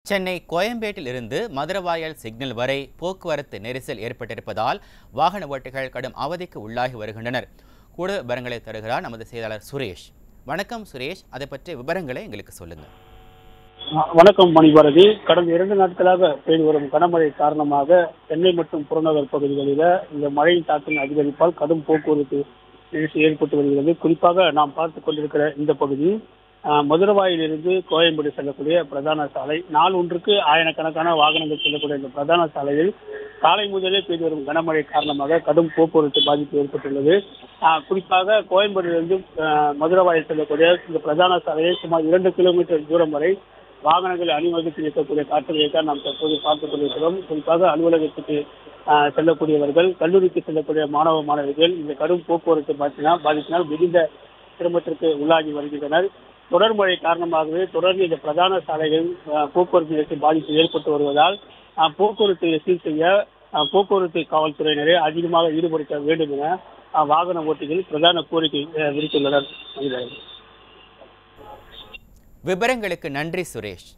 சென்னை கோயம்பேட்டில் இருந்து மதுரவாயல் சிக்னல் வரை போக்குவரத்து நெரிசல் ஏற்பட்டிருப்பதால் வாகன ஓட்டிகள் கடும் அவதிக்கு உள்ளாகி வருகின்றனர் கூடுதல் விவரங்களை தருகிறார் நமது செய்தியாளர் சுரேஷ் வணக்கம் சுரேஷ் அதை பற்றிய விவரங்களை எங்களுக்கு சொல்லுங்கள் வணக்கம் மணிபாரதி கடந்த இரண்டு நாட்களாக பெய்து வரும் கனமழை காரணமாக சென்னை மற்றும் புறநகர் பகுதிகளில் இந்த மழையின் தாக்கம் அதிகரிப்பால் கடும் போக்குவரத்து நெரிசல் ஏற்பட்டு வருகிறது குறிப்பாக நாம் பார்த்துக் கொண்டிருக்கிற இந்த பகுதி அஹ், மதுரவாயிலிருந்து கோயம்பேடு செல்லக்கூடிய பிரதான சாலை நாள் ஒன்றுக்கு ஆயிரக்கணக்கான வாகனங்கள் செல்லக்கூடிய இந்த பிரதான சாலையில் காலை முதலே பெய்து வரும் கனமழை காரணமாக கடும் போக்குவரத்து பாதிப்பு ஏற்பட்டுள்ளது அஹ், குறிப்பாக கோயம்பேடிலிருந்து அஹ், மதுரவாயில் செல்லக்கூடிய இந்த பிரதான சாலையை சுமார் இரண்டு கிலோமீட்டர் தூரம் வரை வாகனங்களை அணிவகுத்து இருக்கக்கூடிய காட்சிகளை தான் நாம் தற்போது பார்த்துக் கொண்டிருக்கிறோம் குறிப்பாக அலுவலகத்துக்கு ஆஹ், செல்லக்கூடியவர்கள் கல்லூரிக்கு செல்லக்கூடிய மாணவ மாணவிகள் இந்த கடும் போக்குவரத்து பாதிப்பினால் பாதிப்பினால் மிகுந்த சிரமத்திற்கு உள்ளாகி வருகின்றனர் தொடர் மழை காரணமாகவே தொடர்ந்து இந்த பிரதான சாலைகள் ஆஹ், போக்குவரத்து நெரிசல் பாதிப்பு ஏற்பட்டு வருவதால் ஆஹ், போக்குவரத்தை சீர் செய்ய ஆஹ், போக்குவரத்து காவல்துறையினரை அதிகமாக ஈடுபடுத்த வேண்டும் என ஆஹ், வாகன ஓட்டிகள் பிரதான கோரிக்கை ஆஹ், விடுத்துள்ளனர் விவரங்களுக்கு நன்றி சுரேஷ்